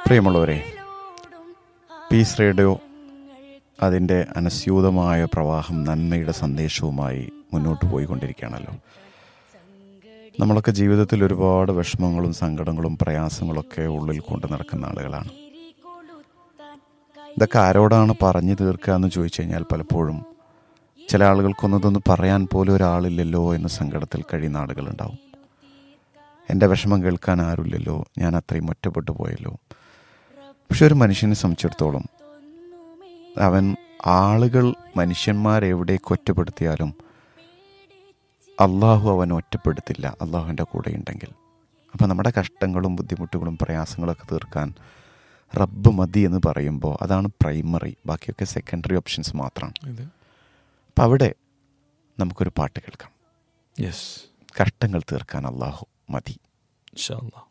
പ്രിയമുള്ളവരെ piece radio അതിൻ്റെ അനസ്യൂതമായ പ്രവാഹം നന്മയുടെ സന്ദേശവുമായി മുന്നോട്ട് പോയിക്കൊണ്ടിരിക്കുകയാണല്ലോ നമ്മളൊക്കെ ജീവിതത്തിൽ ഒരുപാട് വിഷമങ്ങളും സങ്കടങ്ങളും പ്രയാസങ്ങളൊക്കെ ഉള്ളിൽ കൊണ്ട് നടക്കുന്ന ആളുകളാണ് ഇതൊക്കെ ആരോടാണ് പറഞ്ഞു തീർക്കുക എന്ന് ചോദിച്ചു കഴിഞ്ഞാൽ പലപ്പോഴും ചില ആളുകൾക്കൊന്നും ഇതൊന്നും പറയാൻ പോലും ഒരാളില്ലല്ലോ എന്ന സങ്കടത്തിൽ കഴിയുന്ന ആളുകളുണ്ടാവും എൻ്റെ വിഷമം കേൾക്കാൻ ആരുമില്ലല്ലോ ഞാൻ അത്രയും ഒറ്റപ്പെട്ടു പോയല്ലോ പക്ഷെ ഒരു മനുഷ്യനെ സംബന്ധിച്ചിടത്തോളം അവൻ ആളുകൾ മനുഷ്യന്മാരെവിടേക്ക് ഒറ്റപ്പെടുത്തിയാലും അള്ളാഹു അവൻ ഒറ്റപ്പെടുത്തില്ല അള്ളാഹുവിൻ്റെ കൂടെ ഉണ്ടെങ്കിൽ അപ്പോൾ നമ്മുടെ കഷ്ടങ്ങളും ബുദ്ധിമുട്ടുകളും പ്രയാസങ്ങളൊക്കെ തീർക്കാൻ റബ്ബ് മതി എന്ന് പറയുമ്പോൾ അതാണ് പ്രൈമറി ബാക്കിയൊക്കെ സെക്കൻഡറി ഓപ്ഷൻസ് മാത്രമാണ് ഇത് അപ്പം അവിടെ നമുക്കൊരു പാട്ട് കേൾക്കാം യെസ് കഷ്ടങ്ങൾ തീർക്കാൻ അള്ളാഹു മതി ഇൻഷാ അല്ലാ